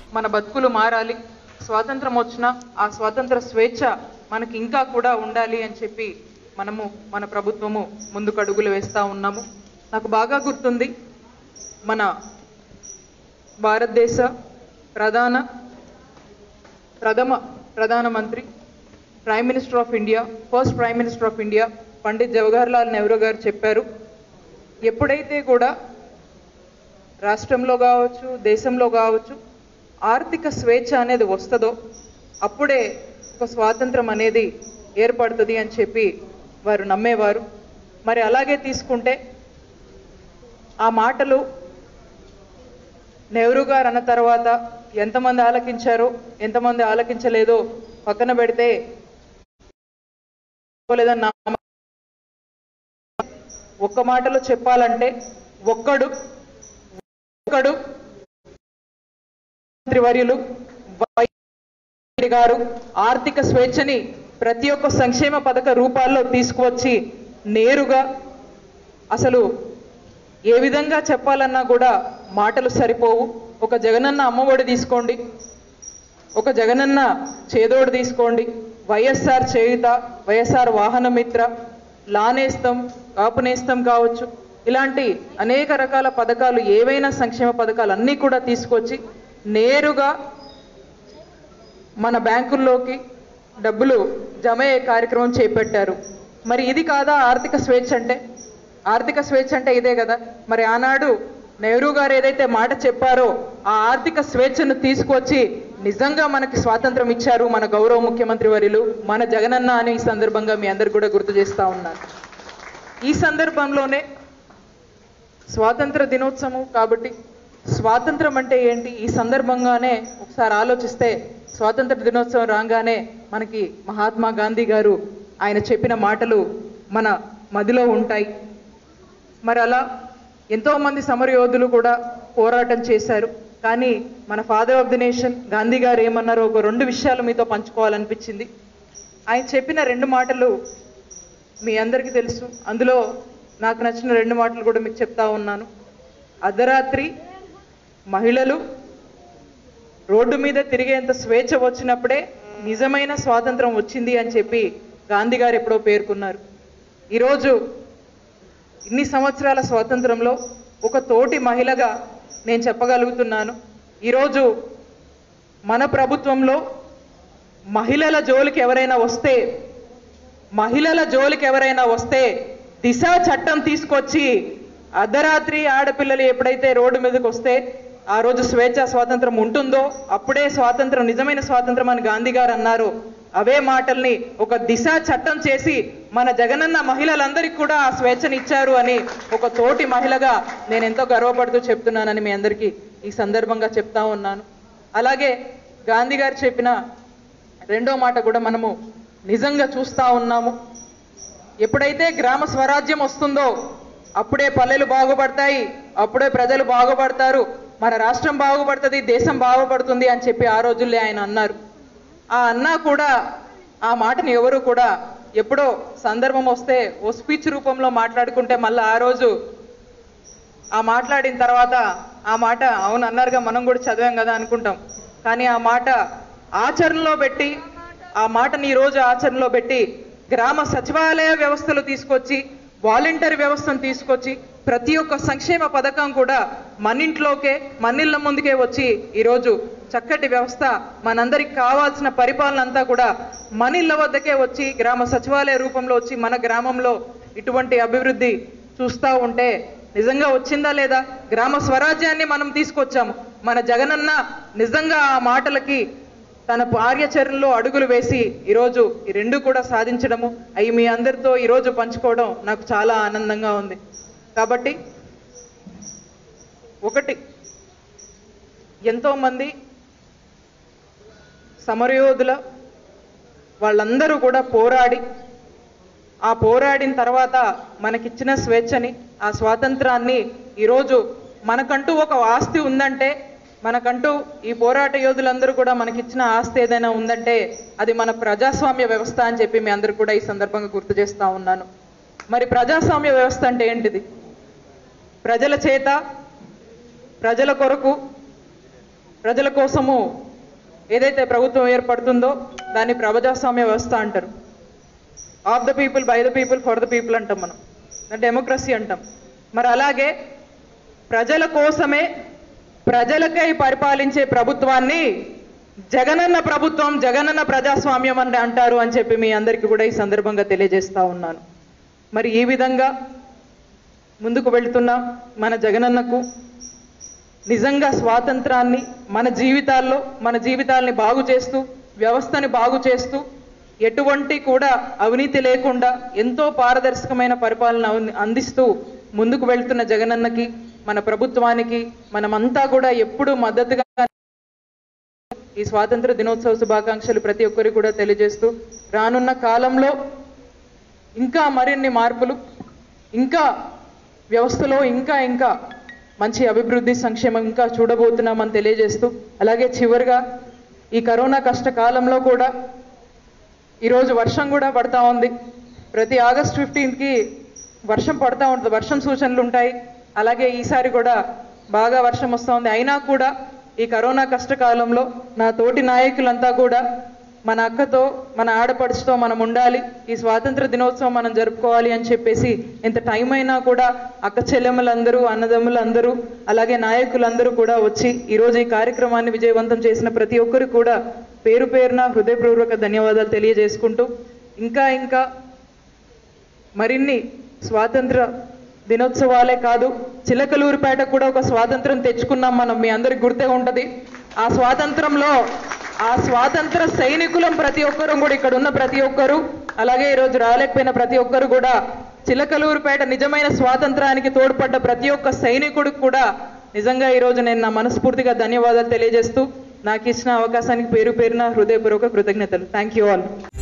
మన బతుకులు మారాలి స్వాతంత్రం వచ్చినా ఆ స్వాతంత్ర స్వేచ్ఛ మనకి ఇంకా కూడా ఉండాలి అని చెప్పి మనము మన ప్రభుత్వము ముందుకు అడుగులు వేస్తూ ఉన్నాము నాకు బాగా గుర్తుంది మన భారతదేశ ప్రధాన ప్రథమ ప్రధానమంత్రి prime minister of India first prime minister of India Pandit Jawaharlal Nehru గారు చెప్పారు ఎప్పుడైతే కూడా రాష్ట్రంలో కావచ్చు దేశంలో కావచ్చు ఆర్థిక స్వేచ్ఛ అనేది వస్తుందో అప్పుడే ఒక స్వాతంత్రం అనేది ఏర్పడుతుంది అని చెప్పి వారు నమ్మేవారు మరి అలాగే తీసుకుంటే ఆ మాటలు నెహ్రూ గారు అన్న తర్వాత ఎంతమంది ఆలకించారో ఎంతమంది ఆలకించలేదో పక్కన పెడితే లేదని నా ఒక్క మాటలో చెప్పాలంటే ఒక్కడు ఒక్కడు మంత్రివర్యులు వై గారు ఆర్థిక స్వేచ్ఛని ప్రతి ఒక్క సంక్షేమ పథక రూపాల్లో తీసుకువచ్చి నేరుగా అసలు ఏ విధంగా చెప్పాలన్నా కూడా మాటలు సరిపోవు ఒక జగనన్న అమ్మఒడి తీసుకోండి ఒక జగనన్న చేదోడు తీసుకోండి వైఎస్ఆర్ చేయుత వైఎస్ఆర్ వాహన మిత్ర లానేస్తం కాపునేస్తం కావచ్చు ఇలాంటి అనేక రకాల పథకాలు ఏవైనా సంక్షేమ పథకాలు అన్నీ కూడా తీసుకొచ్చి నేరుగా మన బ్యాంకుల్లోకి డబ్బులు జమ అయ్యే కార్యక్రమం చేపట్టారు మరి ఇది కాదా ఆర్థిక స్వేచ్ఛ అంటే ఆర్థిక స్వేచ్ఛ అంటే ఇదే కదా మరి ఆనాడు నెహ్రూ గారు ఏదైతే మాట చెప్పారో ఆ ఆర్థిక స్వేచ్ఛను తీసుకొచ్చి నిజంగా మనకి స్వాతంత్రం ఇచ్చారు మన గౌరవ ముఖ్యమంత్రి వర్యులు మన జగనన్న అని ఈ సందర్భంగా మీ అందరు కూడా గుర్తు చేస్తా ఉన్నారు ఈ సందర్భంలోనే స్వాతంత్ర దినోత్సవం కాబట్టి స్వాతంత్రం అంటే ఏంటి ఈ సందర్భంగానే ఒకసారి ఆలోచిస్తే స్వాతంత్ర దినోత్సవం రాగానే మనకి మహాత్మా గాంధీ గారు ఆయన చెప్పిన మాటలు మన మదిలో ఉంటాయి మరి అలా ఎంతో మంది సమరయోధులు కూడా పోరాటం చేశారు కానీ మన father of the nation Gandhi గారు ఏమన్నారో ఒక రెండు విషయాలు మీతో పంచుకోవాలనిపించింది ఆయన చెప్పిన రెండు మాటలు మీ అందరికీ తెలుసు అందులో నాకు నచ్చిన రెండు మాటలు కూడా మీకు చెప్తా ఉన్నాను అర్ధరాత్రి మహిళలు రోడ్డు మీద తిరిగేంత స్వేచ్ఛ వచ్చినప్పుడే నిజమైన స్వాతంత్రం వచ్చింది అని చెప్పి గాంధీ గారు ఎప్పుడో పేర్కొన్నారు ఈరోజు ఇన్ని సంవత్సరాల స్వాతంత్రంలో ఒక తోటి మహిళగా నేను చెప్పగలుగుతున్నాను ఈరోజు మన ప్రభుత్వంలో మహిళల జోలికి ఎవరైనా వస్తే మహిళల జోలికి ఎవరైనా వస్తే దిశ చట్టం తీసుకొచ్చి అర్ధరాత్రి ఆడపిల్లలు ఎప్పుడైతే రోడ్డు మీదకి వస్తే ఆ రోజు స్వేచ్ఛ స్వాతంత్రం ఉంటుందో అప్పుడే స్వాతంత్రం నిజమైన స్వాతంత్రం అని గాంధీ గారు అన్నారు అవే మాటల్ని ఒక దిశ చట్టం చేసి మన జగనన్న మహిళలందరికీ కూడా ఆ స్వేచ్ఛని ఇచ్చారు అని ఒక తోటి మహిళగా నేను ఎంతో గర్వపడుతూ చెప్తున్నానని మీ అందరికీ ఈ సందర్భంగా చెప్తా ఉన్నాను అలాగే గాంధీ గారు చెప్పిన రెండో మాట కూడా మనము నిజంగా చూస్తా ఉన్నాము ఎప్పుడైతే గ్రామ స్వరాజ్యం వస్తుందో అప్పుడే పల్లెలు బాగుపడతాయి అప్పుడే ప్రజలు బాగుపడతారు మన రాష్ట్రం బాగుపడుతుంది దేశం బాగుపడుతుంది అని చెప్పి ఆ రోజుల్లో ఆయన అన్నారు ఆ అన్నా కూడా ఆ మాటని ఎవరు కూడా ఎప్పుడో సందర్భం వస్తే ఓ స్పీచ్ రూపంలో మాట్లాడుకుంటే మళ్ళీ ఆ రోజు ఆ మాట్లాడిన తర్వాత ఆ మాట అవును అన్నారుగా మనం కూడా చదివాం కదా అనుకుంటాం కానీ ఆ మాట ఆచరణలో పెట్టి ఆ మాటని ఈ రోజు ఆచరణలో పెట్టి గ్రామ సచివాలయ వ్యవస్థలు తీసుకొచ్చి వాలంటీర్ వ్యవస్థను తీసుకొచ్చి ప్రతి ఒక్క సంక్షేమ పథకం కూడా మన ఇంట్లోకే మన్నిళ్ళ ముందుకే వచ్చి ఈరోజు చక్కటి వ్యవస్థ మనందరికి కావాల్సిన పరిపాలన అంతా కూడా మన ఇళ్ళ వద్దకే వచ్చి గ్రామ సచివాలయ రూపంలో వచ్చి మన గ్రామంలో ఇటువంటి అభివృద్ధి చూస్తూ ఉంటే నిజంగా వచ్చిందా లేదా గ్రామ స్వరాజ్యాన్ని మనం తీసుకొచ్చాము మన జగనన్న నిజంగా ఆ మాటలకి తన కార్యాచరణలో అడుగులు వేసి ఈరోజు ఈ రెండు కూడా సాధించడము అవి మీ అందరితో ఈరోజు పంచుకోవడం నాకు చాలా ఆనందంగా ఉంది కాబట్టి ఒకటి ఎంతోమంది సమరయోధుల వాళ్ళందరూ కూడా పోరాడి ఆ పోరాడిన తర్వాత మనకిచ్చిన స్వేచ్ఛని ఆ స్వాతంత్రాన్ని ఈరోజు మనకంటూ ఒక ఆస్తి ఉందంటే మనకంటూ ఈ పోరాట యోధులందరూ కూడా మనకిచ్చిన ఆస్తి ఏదైనా ఉందంటే అది మన ప్రజాస్వామ్య వ్యవస్థ అని చెప్పి మీ అందరూ కూడా ఈ సందర్భంగా గుర్తు చేస్తా ఉన్నాను మరి ప్రజాస్వామ్య వ్యవస్థ అంటే ఏంటిది ప్రజల చేత ప్రజల కొరకు ప్రజల కోసము ఏదైతే ప్రభుత్వం ఏర్పడుతుందో దాన్ని ప్రజాస్వామ్య వ్యవస్థ అంటారు of the people by the people for the people అంటాం మనం డెమోక్రసీ అంటాం మరి అలాగే ప్రజల కోసమే ప్రజలకై పరిపాలించే ప్రభుత్వాన్ని జగనన్న ప్రభుత్వం జగనన్న ప్రజాస్వామ్యం అని అంటారు అని చెప్పి మీ అందరికీ కూడా ఈ సందర్భంగా తెలియజేస్తా ఉన్నాను మరి ఈ విధంగా ముందుకు వెళ్తున్న మన జగనన్నకు నిజంగా స్వాతంత్రాన్ని మన జీవితాల్లో మన జీవితాల్ని బాగు చేస్తూ వ్యవస్థని బాగు చేస్తూ ఎటువంటి కూడా అవినీతి లేకుండా ఎంతో పారదర్శకమైన పరిపాలన అవి- అందిస్తూ ముందుకు వెళ్తున్న జగనన్నకి మన ప్రభుత్వానికి మనమంతా కూడా ఎప్పుడూ మద్దతుగా ఈ స్వాతంత్ర దినోత్సవ శుభాకాంక్షలు ప్రతి ఒక్కరికి కూడా తెలియజేస్తూ రానున్న కాలంలో ఇంకా మరిన్ని మార్పులు ఇంకా వ్యవస్థలో ఇంకా ఇంకా మంచి అభివృద్ధి సంక్షేమం ఇంకా చూడబోతున్నామని తెలియజేస్తూ అలాగే చివరిగా ఈ కరోనా కష్టకాలంలో కూడా ఈరోజు వర్షం కూడా పడతా ఉంది ప్రతి ఆగస్ట్ ఫిఫ్టీన్త్కి వర్షం పడతా ఉంటుంది వర్షం సూచనలు ఉంటాయి అలాగే ఈసారి కూడా బాగా వర్షం వస్తూ ఉంది అయినా కూడా ఈ కరోనా కష్టకాలంలో నా తోటి నాయకులంతా కూడా మన అక్కతో మన ఆడపడుచుతో మనం ఉండాలి ఈ స్వాతంత్ర దినోత్సవం మనం జరుపుకోవాలి అని చెప్పేసి ఎంత టైం అయినా కూడా అక్క చెల్లెమ్మలందరూ అన్నదమ్ములందరూ అలాగే నాయకులందరూ కూడా వచ్చి ఈరోజు ఈ కార్యక్రమాన్ని విజయవంతం చేసిన ప్రతి ఒక్కరు కూడా పేరు పేరున హృదయపూర్వక ధన్యవాదాలు తెలియజేసుకుంటూ ఇంకా ఇంకా మరిన్ని స్వాతంత్ర దినోత్సవాలే కాదు చిలకలూరుపేట కూడా ఒక స్వాతంత్రం తెచ్చుకున్నాం మనం మీ అందరికి గుర్తే ఉంటది ఆ స్వాతంత్రంలో ఆ స్వాతంత్ర సైనికులం ప్రతి ఒక్కరూ కూడా ఇక్కడ ఉన్న ప్రతి ఒక్కరు అలాగే ఈరోజు రాలేకపోయిన ప్రతి ఒక్కరు కూడా చిలకలూరుపేట నిజమైన స్వాతంత్రానికి తోడ్పడ్డ ప్రతి ఒక్క సైనికుడికి కూడా నిజంగా ఈరోజు నేను నా మనస్ఫూర్తిగా ధన్యవాదాలు తెలియజేస్తూ నాకు ఇచ్చిన అవకాశానికి పేరు పేరున హృదయపూర్వక కృతజ్ఞతలు థ్యాంక్ యూ ఆల్